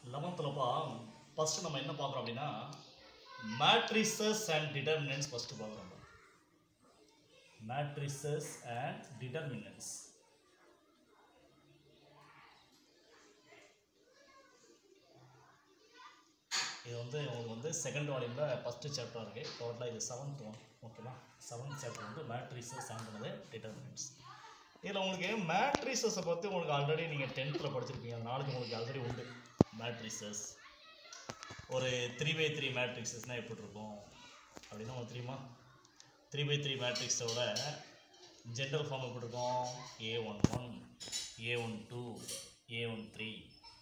லெவன்த்துலப்பா first நம்ம என்ன பார்க்குறோம் அப்படின்னா மேட்ரிசஸ் அண்ட் டிட்டர்மினன்ஸ் ஃபஸ்ட்டு பார்க்குறோம் மேட்ரிசஸ் அண்ட் டிட்டர்மினன்ஸ் இது வந்து உங்களுக்கு வந்து செகண்ட் வால்யூமில் ஃபஸ்ட்டு சாப்டர் இருக்குது டோட்டலாக இது செவன்த் ஒன் ஓகேவா செவன்த் சாப்டர் வந்து மேட்ரிசஸ் அண்ட் டிட்டர்மினன்ஸ் இதில் உங்களுக்கு மேட்ரிசஸை பற்றி உங்களுக்கு ஆல்ரெடி நீங்கள் டென்த்தில் படிச்சிருப்பீங்க அந்த நாளைக்கு உங்களுக்கு ஆல்ரெடி உண்டு மேட்ரிசஸ் ஒரு த்ரீ பை த்ரீ மேட்ரிக்ஸஸ்னால் எப்படி இருக்கும் அப்படின்னா உங்களுக்கு தெரியுமா த்ரீ பை த்ரீ மேட்ரிக்ஸோட ஜென்ரல் ஃபார்ம் எப்படி இருக்கும் A one one A one two A one three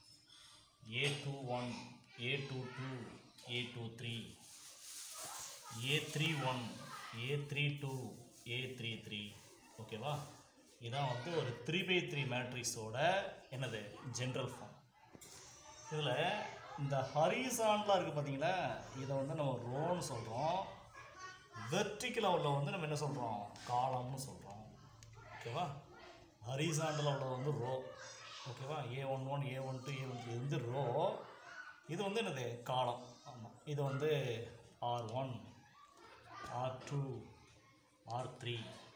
A two one A two two A two three A three one A three two A three three ஓகேவா இதான் வந்து ஒரு three by three மேட்ரிக்ஸோட என்னது general form இதில் இந்த ஹரிசான்லாம் இருக்குது பார்த்தீங்களா இதை வந்து நம்ம ரோன்னு சொல்கிறோம் வெர்டிக்கல் உள்ள வந்து நம்ம என்ன சொல்கிறோம் காலம்னு சொல்கிறோம் ஓகேவா ஹரிசாண்டில் உள்ள வந்து ரோ ஓகேவா A one one A one two A one இது வந்து ரோ இது வந்து என்னது காலம் ஆமாம் இது வந்து R one R two R three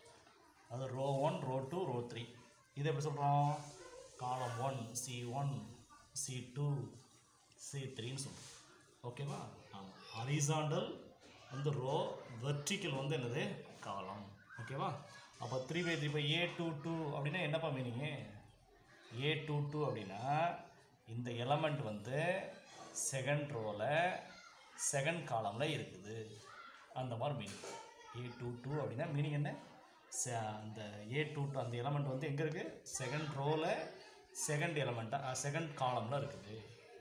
அது row one row two row three இது எப்படி சொல்கிறோம் column one C one C two C த்ரீன்னு சொல்கிறோம் ஓகேவா ஆமாம் ஹரிசாண்டல் வந்து ரோ வெர்டிக்கல் வந்து என்னது காலம் ஓகேவா அப்போ three by three by A two two அப்படின்னா என்னப்பா மீனிங்கு ஏ டூ டூ அப்படின்னா இந்த எலமெண்ட் வந்து செகண்ட் ரோவில் செகண்ட் காலமில் இருக்குது அந்த மாதிரி மீனிங் ஏ டூ டூ அப்படின்னா மீனிங் என்ன செ அந்த ஏ டூ டூ அந்த எலமெண்ட் வந்து எங்கே இருக்குது செகண்ட் ரோவில் செகண்ட் எலமெண்ட்டாக செகண்ட் காலமில் இருக்குது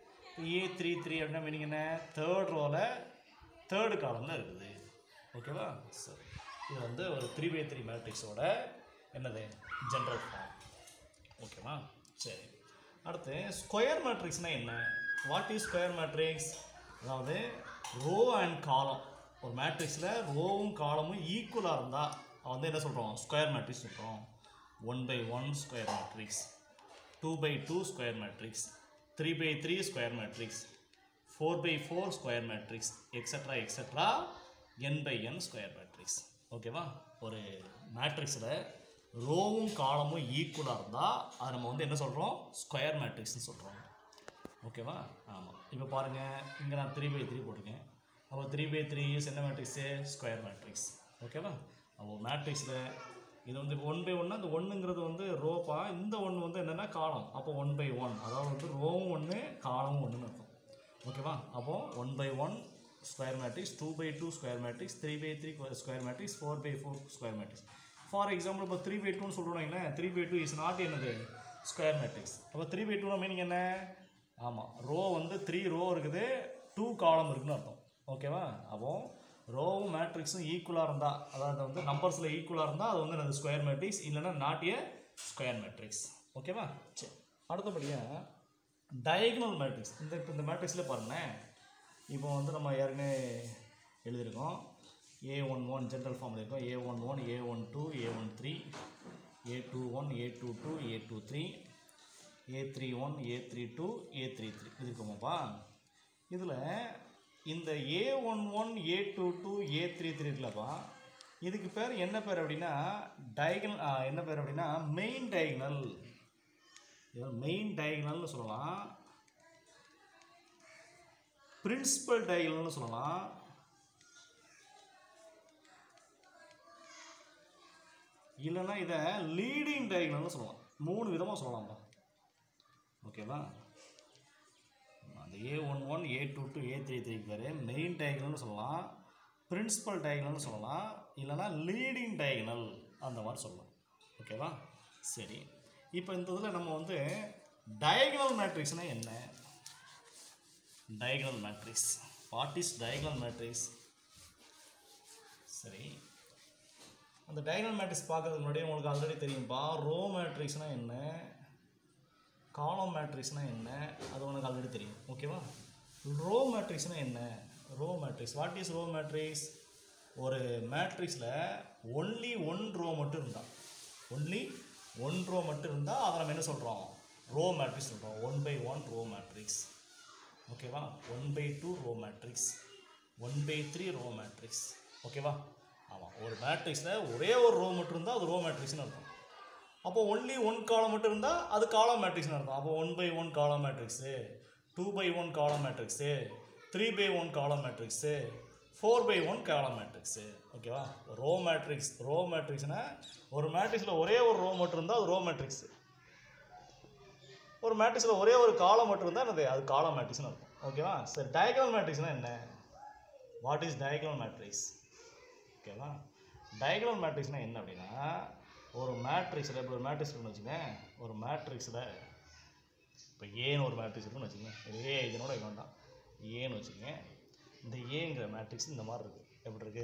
ஏ த்ரீ த்ரீ அப்படின்னா மீனிங் என்ன தேர்ட் ரோவில் தேர்டு காலமில் இருக்குது ஓகேவா சரி இது வந்து ஒரு த்ரீ பை த்ரீ மேட்ரிக்ஸோட என்னது ஜென்ரல் ஃபார்ம் ஓகேவா சரி அடுத்து ஸ்கொயர் மேட்ரிக்ஸ்னால் என்ன வாட் இஸ் ஸ்கொயர் மேட்ரிக்ஸ் அதாவது ரோ அண்ட் காலம் ஒரு மேட்ரிக்ஸில் ரோவும் காலமும் ஈக்குவலாக இருந்தால் வந்து என்ன சொல்கிறோம் ஸ்கொயர் மேட்ரிக்ஸ் சொல்கிறோம் one by one square matrix two by two square matrix three by three square matrix four by four square matrix extra extra N by N square matrix ஓகேவா ஒரு மேட்ரிக்ஸில் ரோவும் காலமும் ஈக்குவலாக இருந்தால் அதை நம்ம வந்து என்ன சொல்கிறோம் ஸ்கொயர் மேட்ரிக்ஸ்னு சொல்கிறோம் ஓகேவா ஆமாம் இப்போ பாருங்கள் இங்கே நான் த்ரீ பை த்ரீ போட்டிருக்கேன் அப்போ த்ரீ பை த்ரீ இஸ் என்ன மேட்ரிக்ஸு ஸ்கொயர் மேட்ரிக்ஸ் ஓகேவா அப்போ மேட்ரிக்ஸில் இது வந்து ஒன் பை ஒன்னா இந்த ஒன்றுங்கிறது வந்து ரோப்பா இந்த ஒன்று வந்து என்னென்னா காலம் அப்போ ஒன் பை ஒன் அதாவது வந்து ரோவும் ஒன்று காலமும் ஒன்றுன்னு இருக்கும் ஓகேவா அப்போது one by one square matrix two by two square matrix three by three square matrix four by four square matrix for example இப்போ த்ரீ பை டூன்னு சொல்கிறோம் three by two is not என்னது ஸ்கொயர் மேட்ரிக்ஸ் அப்போ three by டூனா meaning என்ன ஆமாம் row வந்து three row இருக்குது டூ காலம் இருக்குன்னு அர்த்தம் ஓகேவா அப்போது ரோவும் மேட்ரிக்ஸும் ஈக்குவலாக இருந்தால் அதாவது வந்து நம்பர்ஸில் ஈக்குவலாக இருந்தால் அது வந்து என்னது ஸ்கொயர் மேட்ரிக்ஸ் இல்லைன்னா நாட் ஏ ஸ்கொயர் மேட்ரிக்ஸ் ஓகேவா சரி அடுத்தபடியாக டயகனல் மேட்ரிக்ஸ் இந்த இப்போ இந்த மேட்ரிக்ஸில் பாருங்களேன் இப்போ வந்து நம்ம ஏற்கனவே எழுதியிருக்கோம் A one one general form இருக்கும் A one one A one two A one three A two one A two two A two three A three one A three two A three three இது இருக்குமாப்பா இதில் இந்த A one one A two two A three three இருக்குல்லப்பா இதுக்கு பேர் என்ன பேர் அப்படின்னா டயகனல் என்ன பேர் அப்படின்னா மெயின் டயகனல் இது மெயின் டயகனல்னு சொல்லலாம் பிரின்சிபல் டயகனல்னு சொல்லலாம் இல்லைன்னா இதை லீடிங் டயகனல்னு சொல்லலாம் மூணு விதமாக சொல்லலாம்ப்பா ஓகேவா அந்த A one one A two two A three three பேர் மெயின் டயகனல்னு சொல்லலாம் பிரின்சிபல் டயகனல்னு சொல்லலாம் இல்லைன்னா லீடிங் டயகனல் அந்த மாதிரி சொல்லலாம் ஓகேவா சரி இப்போ இந்த இதில் நம்ம வந்து டயகனல் மேட்ரிக்ஸ்னால் என்ன diagonal matrix what is diagonal matrix சரி அந்த டயகனல் மேட்ரிக்ஸ் பார்க்கறதுக்கு முன்னாடி உங்களுக்கு ஆல்ரெடி தெரியும்ப்பா ரோ மேட்ரிக்ஸ்னால் என்ன காலம் மேட்ரிக்ஸ்னால் என்ன அது உனக்கு ஆல்ரெடி தெரியும் ஓகேவா ரோ மேட்ரிக்ஸ்னால் என்ன row matrix what is row matrix ஒரு மேட்ரிக்ஸில் ஒன்லி ஒன் ரோ மட்டும் இருந்தால் ஒன்லி ஒன் ரோ மட்டும் இருந்தால் அதை நம்ம என்ன சொல்கிறோம் ரோ மேட்ரிக்ஸ் சொல்கிறோம் one by one row matrix ஓகேவா one by two row matrix one by three row matrix ஓகேவா ஆமாம் ஒரு மேட்ரிக்ஸில் ஒரே ஒரு ரோ மட்டும் இருந்தால் அது ரோ மேட்ரிக்ஸ்னு அர்த்தம் அப்போ ஒன்லி ஒன் காலம் மட்டும் இருந்தால் அது காலம் மேட்ரிக்ஸ்னு அர்த்தம் அப்போ one by one column matrix two by one column matrix three by one column matrix four by one column matrix ஓகேவா ரோ மேட்ரிக்ஸ் ரோ மேட்ரிக்ஸ்னால் ஒரு மேட்ரிக்ஸில் ஒரே ஒரு ரோ மட்டும் இருந்தால் அது ரோ மேட்ரிக்ஸு ஒரு மேட்ரிக்ஸில் ஒரே ஒரு காலம் மட்டும் இருந்தால் என்னது அது காலம் மேட்ரிக்ஸ்னு அர்த்தம் ஓகேவா சரி டயக்னல் மேட்ரிக்ஸ்னால் என்ன வாட் இஸ் டயக்னல் மேட்ரிக்ஸ் ஓகேவா டயக்னல் மேட்ரிக்ஸ்னால் என்ன அப்படின்னா ஒரு மேட்ரிக்ஸில் இப்போ ஒரு மேட்ரிக்ஸ் இருக்குன்னு வச்சுக்கோங்க ஒரு மேட்ரிக்ஸில் இப்போ ஏன்னு ஒரு மேட்ரிக்ஸ் இருக்குன்னு வச்சுக்கோங்க இது ஏ இதனோட இது வேண்டாம் ஏன்னு வச்சுக்கோங்க இந்த ஏங்கிற மேட்ரிக்ஸ் இந்த மாதிரி இருக்குது எப்படி இருக்கு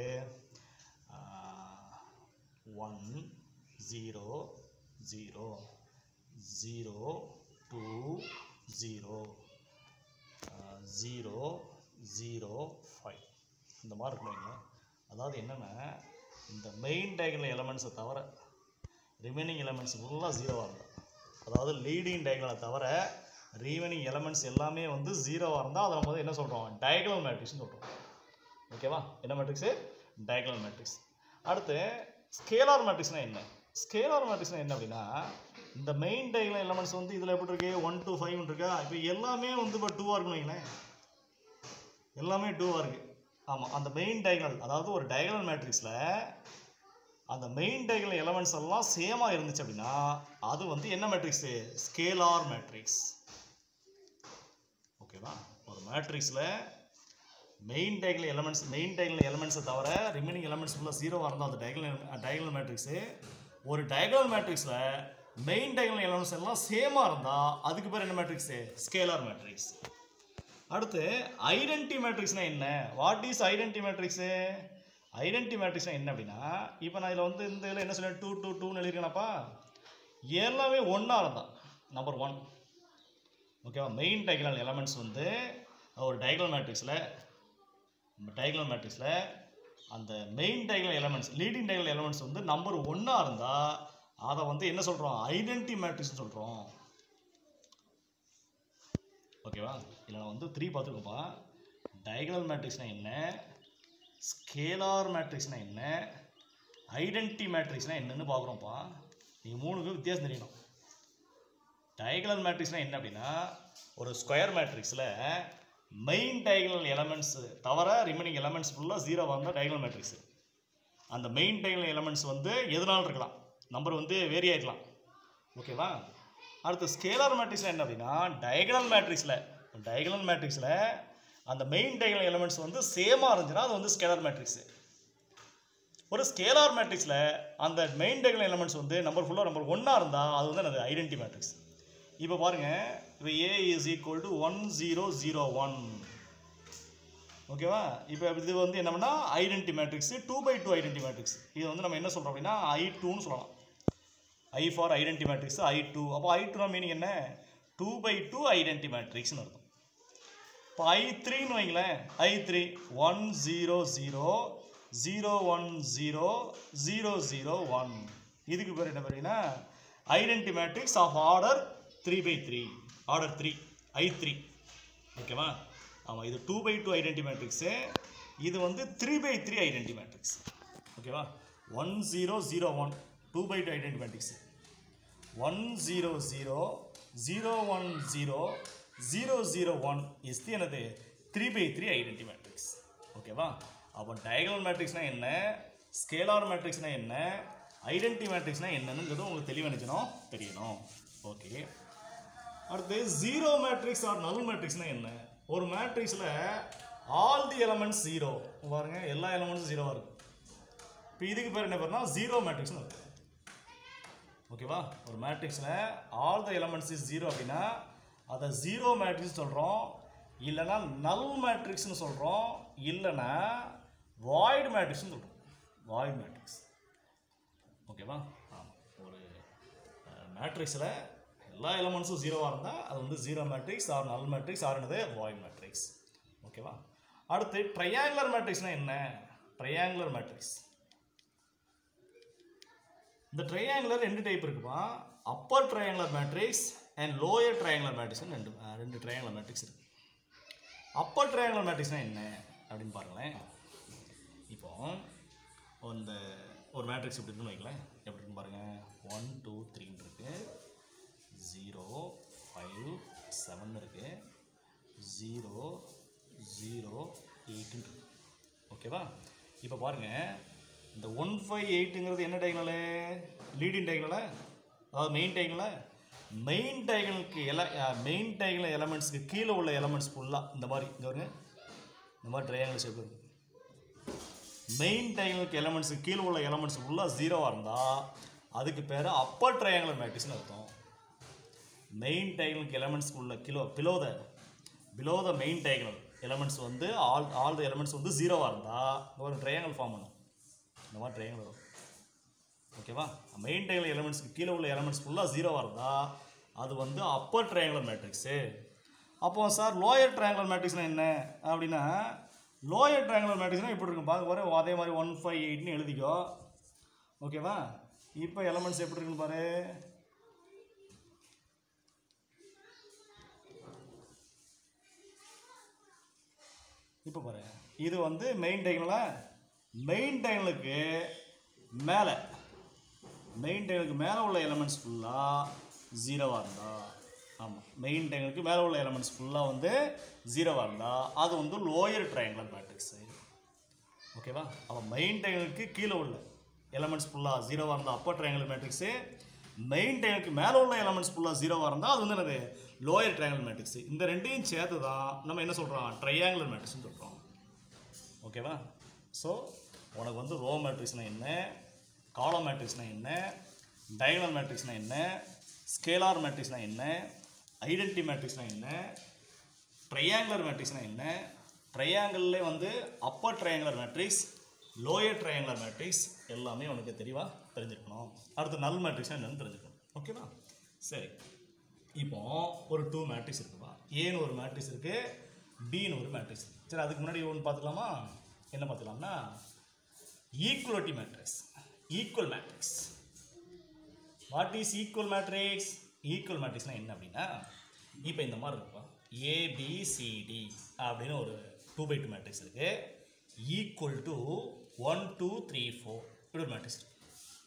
one zero zero zero two zero zero zero five இந்த மாதிரி இருக்குங்க அதாவது என்னென்னா இந்த மெயின் டயகனல் எலமெண்ட்ஸை தவிர ரிமைனிங் எலமெண்ட்ஸ் ஃபுல்லாக ஜீரோவாக இருக்கும் அதாவது லீடிங் டயகனலை தவிர ரிமைனிங் எலமெண்ட்ஸ் எல்லாமே வந்து ஜீரோவாக இருந்தால் அதை நம்ம வந்து என்ன சொல்கிறோம் டயகனல் மேட்ரிக்ஸ்னு சொல்கிறோம் ஓகேவா என்ன மேட்ரிக்ஸு டயகனல் மேட்ரிக்ஸ் அடுத்து ஸ்கேலார் மேட்ரிக்ஸ்னால் என்ன ஸ்கேலார் மேட்ரிக்ஸ்னால் என்ன அப்படின்னா இந்த மெயின் டயகனல் எலமெண்ட்ஸ் வந்து இதில் எப்படி இருக்கு ஒன் டூ ஃபைவ் இருக்கா இப்போ எல்லாமே வந்து இப்போ டூவாக இருக்குன்னு வைங்களேன் எல்லாமே டூவாக இருக்குது ஆமாம் அந்த மெயின் டயகனல் அதாவது ஒரு டயகனல் மேட்ரிக்ஸில் அந்த மெயின் டயகனல் எலமெண்ட்ஸ் எல்லாம் சேமாக இருந்துச்சு அப்படின்னா அது வந்து என்ன மேட்ரிக்ஸு ஸ்கேலார் மேட்ரிக்ஸ் ஓகேவா ஒரு மேட்ரிக்ஸில் main diagonal elements main diagonal எலமெண்ட்ஸை தவிர ரிமைனிங் எலமெண்ட்ஸ் ஃபுல்லாக ஜீரோவாக இருந்தால் அந்த டயகனல் டயகனல் மேட்ரிக்ஸு ஒரு டயகனல் மேட்ரிக்ஸில் மெயின் டயகனல் எலமெண்ட்ஸ் எல்லாம் சேமாக இருந்தால் அதுக்கு பேர் என்ன மேட்ரிக்ஸு ஸ்கேலார் மேட்ரிக்ஸ் அடுத்து ஐடென்டி மேட்ரிக்ஸ்னா என்ன what is identity matrix identity மேட்ரிக்ஸ்னா என்ன அப்படின்னா இப்போ நான் இதில் வந்து இந்த இதில் என்ன சொன்னேன் டூ டூ டூன்னு எழுதிருக்கேனப்பா எல்லாமே ஒன்றா இருந்தால் நம்பர் ஒன் ஓகேவா மெயின் டயகனல் எலமெண்ட்ஸ் வந்து ஒரு டயகனல் மேட்ரிக்ஸில் டயகனல் மேட்ரிக்ஸில் அந்த main diagonal elements leading diagonal elements வந்து நம்பர் ஒன்றா இருந்தால் அதை வந்து என்ன சொல்கிறோம் ஐடென்டி மேட்ரிக்ஸ்னு சொல்கிறோம் ஓகேவா இதில் நான் வந்து த்ரீ பார்த்துருக்கோம்ப்பா டயகனல் மேட்ரிக்ஸ்னால் என்ன ஸ்கேலார் மேட்ரிக்ஸ்னால் என்ன ஐடென்டி மேட்ரிக்ஸ்னால் என்னன்னு பார்க்குறோம்ப்பா நீங்கள் மூணுக்கு வித்தியாசம் தெரியணும் டயகனல் மேட்ரிக்ஸ்னால் என்ன அப்படின்னா ஒரு ஸ்கொயர் மேட்ரிக்ஸில் மெயின் டயகனல் எலமெண்ட்ஸ் தவிர ரிமைனிங் எலமெண்ட்ஸ் ஃபுல்லாக ஜீரோ வந்தால் டயகனல் மேட்ரிக்ஸ் அந்த மெயின் டயகனல் எலமெண்ட்ஸ் வந்து எதனாலும் இருக்கலாம் நம்பர் வந்து வேரி ஆகிக்கலாம் ஓகேவா அடுத்து ஸ்கேலார் மேட்ரிக்ஸில் என்ன அப்படின்னா டயகனல் மேட்ரிக்ஸில் டயகனல் மேட்ரிக்ஸில் அந்த மெயின் டயகனல் எலமெண்ட்ஸ் வந்து சேமாக இருந்துச்சுன்னா அது வந்து ஸ்கேலார் மேட்ரிக்ஸு ஒரு ஸ்கேலார் மேட்ரிக்ஸில் அந்த மெயின் டயகனல் எலமெண்ட்ஸ் வந்து நம்பர் ஃபுல்லாக நம்பர் ஒன்றா இருந்தால் அது வந்து அது ஐடென்டி மேட்ரிக்ஸ் இப்போ பாருங்கள் இப்போ A is equal to one zero zero one ஓகேவா இப்போ இது வந்து என்ன பண்ணால் identity matrix two by two identity matrix இது வந்து நம்ம என்ன சொல்கிறோம் அப்படின்னா ஐ டூன்னு சொல்லலாம் I for identity matrix I two அப்போ ஐ டூனா மீனிங் என்ன டூ பை டூ ஐடென்டி மேட்ரிக்ஸ்னு அர்த்தம் இப்போ ஐ த்ரீன்னு வைங்களேன் I three one zero zero zero one zero zero zero one இதுக்கு பேர் என்ன பார்த்தீங்கன்னா identity matrix of order three by three order three I three ஓகேவா ஆமாம் இது two by two identity matrix இது வந்து three by three identity matrix ஓகேவா one zero zero one two by two identity matrix one zero zero zero one zero zero zero one is the என்னது three by three identity matrix ஓகேவா அப்போ diagonal மேட்ரிக்ஸ்னால் என்ன scalar மேட்ரிக்ஸ்னால் என்ன identity மேட்ரிக்ஸ்னால் என்னன்னுங்கிறது உங்களுக்கு தெளிவு நினைக்கணும் தெரியணும் ஓகே அடுத்து ஜீரோ மேட்ரிக்ஸ் ஆர் நல் மேட்ரிக்ஸ்னால் என்ன ஒரு மேட்ரிக்ஸில் ஆல் தி எலமெண்ட்ஸ் ஜீரோ பாருங்க எல்லா எலமெண்ட்ஸும் ஜீரோவாக இருக்கு இப்போ இதுக்கு பேர் என்ன பேர்னா ஜீரோ மேட்ரிக்ஸ்னு இருக்கு ஓகேவா ஒரு மேட்ரிக்ஸில் all the elements is zero அப்படின்னா அதை ஜீரோ மேட்ரிக்ஸ் சொல்கிறோம் இல்லைன்னா நல் மேட்ரிக்ஸ்னு சொல்கிறோம் இல்லைன்னா வாய்டு மேட்ரிக்ஸ்னு சொல்கிறோம் வாய்டு மேட்ரிக்ஸ் ஓகேவா ஆமாம் ஒரு மேட்ரிக்ஸில் எல்லா எலமெண்ட்ஸும் ஜீரோவாக இருந்தால் அது வந்து zero matrix or null matrix or என்னது வாய்ட் மேட்ரிக்ஸ் ஓகேவா அடுத்து ட்ரையாங்குலர் மேட்ரிக்ஸ்னால் என்ன ட்ரையாங்குலர் மேட்ரிக்ஸ் இந்த ட்ரையாங்குலர் ரெண்டு டைப் இருக்குப்பா upper triangular matrix and lower triangular matrix ரெண்டு அஹ், ரெண்டு ட்ரையாங்குலர் மேட்ரிக்ஸ் இருக்கு அப்பர் ட்ரையாங்குலர் மேட்ரிக்ஸ்னால் என்ன அப்படின்னு பாருங்களேன் இப்போ அந்த ஒரு மேட்ரிக்ஸ் எப்படி இருக்குன்னு வைங்களேன் எப்படி இருக்குன்னு பாருங்கள் ஒன் டூ த்ரீன்னு இருக்கு ஜீரோ ஃபைவ் செவன் இருக்கு ஜீரோ ஜீரோ எயிட்டுன்னு இருக்கு ஓகேவா இப்போ பாருங்கள் இந்த ஒன் ஃபைவ் எயிட்டுங்கிறது என்ன டைகனலு லீடிங் டைகனலா அதாவது மெயின் டைகனலா மெயின் டைகனுக்கு எல மெயின் டைகனல் எலமெண்ட்ஸ்க்கு கீழே உள்ள எலமெண்ட்ஸ் ஃபுல்லாக இந்த மாதிரி இங்கே வருங்க இந்த மாதிரி ட்ரையாங்கிள் ஷேப் இருக்கு மெயின் டைகனுக்கு எலமெண்ட்ஸுக்கு கீழே உள்ள எலமெண்ட்ஸ் ஃபுல்லாக ஜீரோவாக இருந்தால் அதுக்கு பேர் அப்பர் ட்ரையாங்குலர் மேட்ரிக்ஸ்னு அர்த்தம் மெயின் டைகனுக்கு எலமெண்ட்ஸ்க்கு உள்ள கிலோ below the below the main diagonal elements வந்து ஆல் ஆல் த எலமெண்ட்ஸ் வந்து ஜீரோவாக இருந்தால் ஒரு ட்ரையாங்கிள் ஃபார்ம் பண்ணும் இந்த மாதிரி ட்ரையாங்கிள் வரும் ஓகேவா மெயின் டைகல் எலமெண்ட்ஸ்க்கு கீழே உள்ள எலமெண்ட்ஸ் ஃபுல்லாக ஜீரோவாக இருந்தால் அது வந்து அப்பர் ட்ரையாங்குலர் மேட்ரிக்ஸு அப்போ சார் லோயர் ட்ரையாங்குலர் மேட்ரிக்ஸ்னால் என்ன அப்படின்னா லோயர் ட்ரையாங்குலர் மேட்ரிக்ஸ்னால் இப்படி இருக்கும் பார்க்க பாரு அதே மாதிரி ஒன் ஃபைவ் எயிட்னு எழுதிக்கோ ஓகேவா இப்போ எலமெண்ட்ஸ் எப்படி இருக்குன்னு பாரு இப்போ பாரு இது வந்து மெயின் டைகனலா மெயின் டைகனலுக்கு மேலே மெயின் டைகனுக்கு மேலே உள்ள எலமெண்ட்ஸ் ஃபுல்லாக ஜீரோவாக இருந்தா ஆமாம் மெயின் டைகனுக்கு மேலே உள்ள எலமெண்ட்ஸ் ஃபுல்லாக வந்து ஜீரோவாக இருந்தால் அது வந்து லோயர் ட்ரையாங்குலர் மேட்ரிக்ஸு ஓகேவா அப்போ மெயின் டைகனுக்கு கீழே உள்ள எலமெண்ட்ஸ் ஃபுல்லாக ஜீரோவாக இருந்தால் அப்பர் ட்ரையாங்குலர் மேட்ரிக்ஸு மெயின் டைகனுக்கு மேலே உள்ள எலமெண்ட்ஸ் ஃபுல்லாக ஜீரோவாக இருந்தால் அது வந்து என்னது லோயர் ட்ரையாங்குலர் மேட்ரிக்ஸ் இந்த ரெண்டையும் சேர்த்து தான் நம்ம என்ன சொல்கிறோம் ட்ரையாங்குலர் மேட்ரிக்ஸ்னு சொல்கிறோம் ஓகேவா ஸோ உனக்கு வந்து ரோ மேட்ரிக்ஸ்னால் என்ன காலம் மேட்ரிக்ஸ்னால் என்ன டயகனல் மேட்ரிக்ஸ்னால் என்ன ஸ்கேலார் மேட்ரிக்ஸ்னால் என்ன ஐடென்டி மேட்ரிக்ஸ்னால் என்ன ட்ரையாங்குலர் மேட்ரிக்ஸ்னால் என்ன ட்ரையாங்கிள்லே வந்து upper triangular matrix lower triangular matrix எல்லாமே உனக்கு தெளிவாக தெரிஞ்சுக்கணும் அடுத்து நல் மேட்ரிக்ஸ்னால் என்னன்னு தெரிஞ்சுக்கணும் ஓகேவா சரி இப்போ ஒரு டூ மேட்ரிக்ஸ் இருக்குப்பா ஏன்னு ஒரு மேட்ரிக்ஸ் இருக்குது பின்னு ஒரு மேட்ரிக்ஸ் இருக்கு. சரி அதுக்கு முன்னாடி ஒன்று பார்த்துக்கலாமா என்ன பார்த்துக்கலாம்னா equality matrix equal matrix what is equal matrix equal மேட்ரிக்ஸ்னால் என்ன அப்படின்னா இப்போ இந்த மாதிரி இருக்குப்பா ஏபிசிடி அப்படின்னு ஒரு டூ பை டூ மேட்ரிக்ஸ் இருக்குது equal to one two three four இப்படி ஒரு மேட்ரிக்ஸ் இருக்கு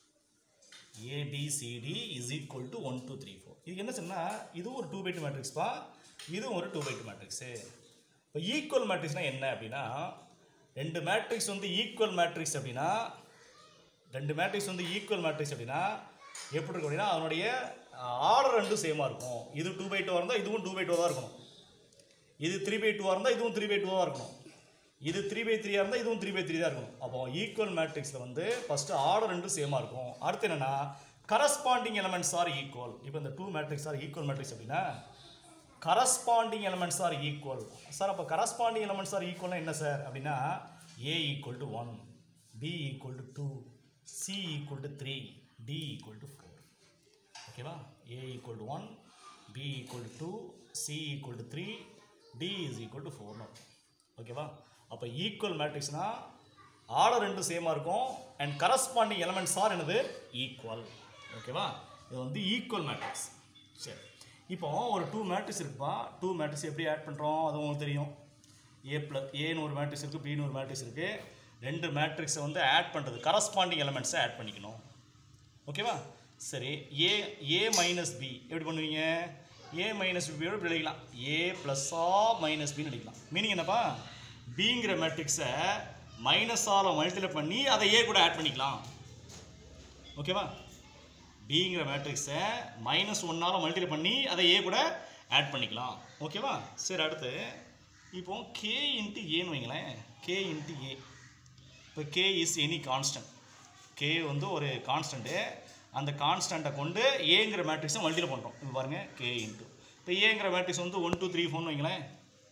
A B C D is equal to one two three four இதுக்கு என்ன சொன்னால் இதுவும் ஒரு டூ பை டூ மேட்ரிக்ஸ்ப்பா இதுவும் ஒரு டூ பை டூ மேட்ரிக்ஸு இப்போ ஈக்குவல் மேட்ரிக்ஸ்னால் என்ன அப்படின்னா ரெண்டு மேட்ரிக்ஸ் வந்து ஈக்குவல் மேட்ரிக்ஸ் அப்படின்னா ரெண்டு மேட்ரிக்ஸ் வந்து ஈக்குவல் மேட்ரிக்ஸ் அப்படின்னா எப்படி இருக்கும் அப்படின்னா அதனுடைய ஆர்டர் ரெண்டும் சேமாக இருக்கும் இது டூ பை டூவாக இருந்தால் இதுவும் டூ பை டூ தான் இருக்கணும் இது த்ரீ பை டூவாக இருந்தால் இதுவும் த்ரீ பை டூவாக இருக்கணும் இது த்ரீ பை த்ரீயாக இருந்தால் இதுவும் த்ரீ பை த்ரீ தான் இருக்கணும் அப்போ ஈக்குவல் மேட்ரிக்ஸில் வந்து ஃபஸ்ட்டு ஆர்டர் ரெண்டும் சேமாக இருக்கும் அடுத்து என்னென்னா கரஸ்பாண்டிங் எலமெண்ட்ஸ் ஆர் ஈக்குவல் இப்போ இந்த two matrix are equal matrix அப்படின்னா corresponding elements are equal sir அப்போ கரஸ்பாண்டிங் எலமெண்ட்ஸ் ஆர் ஈக்குவல்னா என்ன சார் அப்படின்னா A equal to one B equal to two C equal to three D equal to four ஓகேவா A equal to one B equal to two C equal to three D is equal to ஃபோர்னு ஓகேவா அப்போ equal மேட்ரிக்ஸ்னால் order ரெண்டும் சேமாக இருக்கும் and corresponding elements are என்னது equal ஓகேவா இது வந்து ஈக்குவல் மேட்ரிக்ஸ் சரி இப்போ ஒரு டூ மேட்ரிக்ஸ் இருக்குப்பா டூ மேட்ரிக்ஸ் எப்படி ஆட் பண்ணுறோம் அது உங்களுக்கு தெரியும் ஏ ப்ளஸ் ஏன்னு ஒரு மேட்ரிக்ஸ் இருக்குது பின்னு ஒரு மேட்ரிக்ஸ் இருக்குது ரெண்டு மேட்ரிக்ஸை வந்து ஆட் பண்ணுறது கரஸ்பாண்டிங் எலமெண்ட்ஸை ஆட் பண்ணிக்கணும் ஓகேவா சரி ஏ ஏ மைனஸ் பி எப்படி பண்ணுவீங்க ஏ மைனஸ் பியோட இப்படி எழுதிக்கலாம் ஏ ப்ளஸ்ஸா மைனஸ் பின்னு எழுதிக்கலாம் மீனிங் என்னப்பா பிங்கிற மேட்ரிக்ஸை மைனஸால் மல்டிப்ளை பண்ணி அதை ஏ கூட ஆட் பண்ணிக்கலாம் ஓகேவா பிங்கிற மேட்ரிக்ஸை மைனஸ் ஒன்னால் மல்டிப்ளை பண்ணி அதை ஏ கூட ஆட் பண்ணிக்கலாம் ஓகேவா சரி அடுத்து இப்போ கே இன்ட்டு ஏன்னு வைங்களேன் கே இன்ட்டு ஏ இப்போ K is any constant K வந்து ஒரு கான்ஸ்டன்ட்டு அந்த கான்ஸ்டண்ட்டை கொண்டு ஏங்கிற மேட்ரிக்ஸை மல்டிப்ளை பண்ணுறோம் இப்போ பாருங்கள் கே இன்ட்டு இப்போ ஏங்கிற மேட்ரிக்ஸ் வந்து ஒன் டூ த்ரீ ஃபோர்னு வைங்களேன்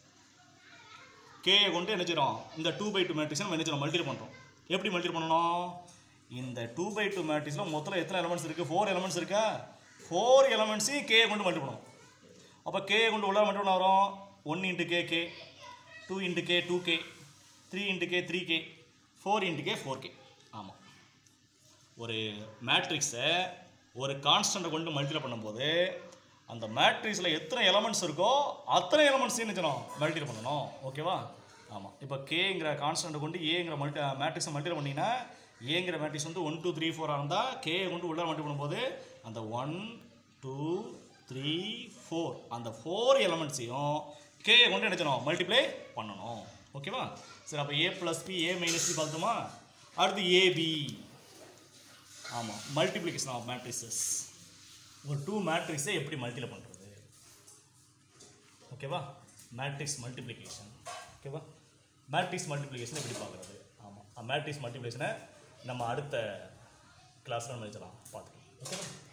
கேயை கொண்டு என்ன செய்கிறோம் இந்த டூ பை டூ மேட்ரிக்ஸை நம்ம என்ன செய்கிறோம் மல்டிப்ளை பண்ணுறோம் எப்படி மல்டிப்ளை பண்ணணும் இந்த டூ பை டூ மேட்ரிக்ஸில் மொத்தம் எத்தனை எலமெண்ட்ஸ் இருக்குது ஃபோர் எலமெண்ட்ஸ் இருக்கா ஃபோர் எலமெண்ட்ஸையும் கேயை கொண்டு மல்டிப்ளை பண்ணுவோம் அப்போ கேயை கொண்டு உள்ள மட்டும் வரும் one into K K two into K two K three into K three K four into K four K ஆமாம் ஒரு மேட்ரிக்ஸை ஒரு கான்ஸ்டண்ட்டை கொண்டு மல்டிப்ளை பண்ணும்போது அந்த மேட்ரிக்ஸில் எத்தனை எலமெண்ட்ஸ் இருக்கோ அத்தனை எலமெண்ட்ஸையும் நினைச்சணும் மல்டிபிள் பண்ணணும் ஓகேவா ஆமாம் இப்போ கேங்கிற கான்ஸ்டன்ட் கொண்டு ஏங்கிற மல்டி மேட்ரிக்ஸை மல்டிபிள் பண்ணிங்கன்னா ஏங்கிற மேட்ரிக்ஸ் வந்து ஒன் டூ த்ரீ ஃபோராக இருந்தால் கே கொண்டு உள்ள மல்டி பண்ணும்போது அந்த ஒன் டூ த்ரீ ஃபோர் அந்த ஃபோர் எலமெண்ட்ஸையும் கே கொண்டு நினைச்சணும் மல்டிப்ளை பண்ணணும் ஓகேவா சரி அப்போ A plus B A minus B பார்த்துமா அடுத்து ஏபி ஆமாம் மல்டிப்ளிகேஷன் ஆஃப் மேட்ரிசஸ் ஒரு டூ மேட்ரிக்ஸை எப்படி மல்டியில் பண்ணுறது ஓகேவா மேட்ரிக்ஸ் மல்டிப்ளிகேஷன் ஓகேவா மேட்ரிக்ஸ் மல்டிப்ளிகேஷன் எப்படி பார்க்குறது ஆமாம் மேட்ரிக்ஸ் மல்டிப்ளிகேஷனை நம்ம அடுத்த கிளாஸில் நம்ம வச்சலாம் பார்த்துக்கலாம் ஓகேவா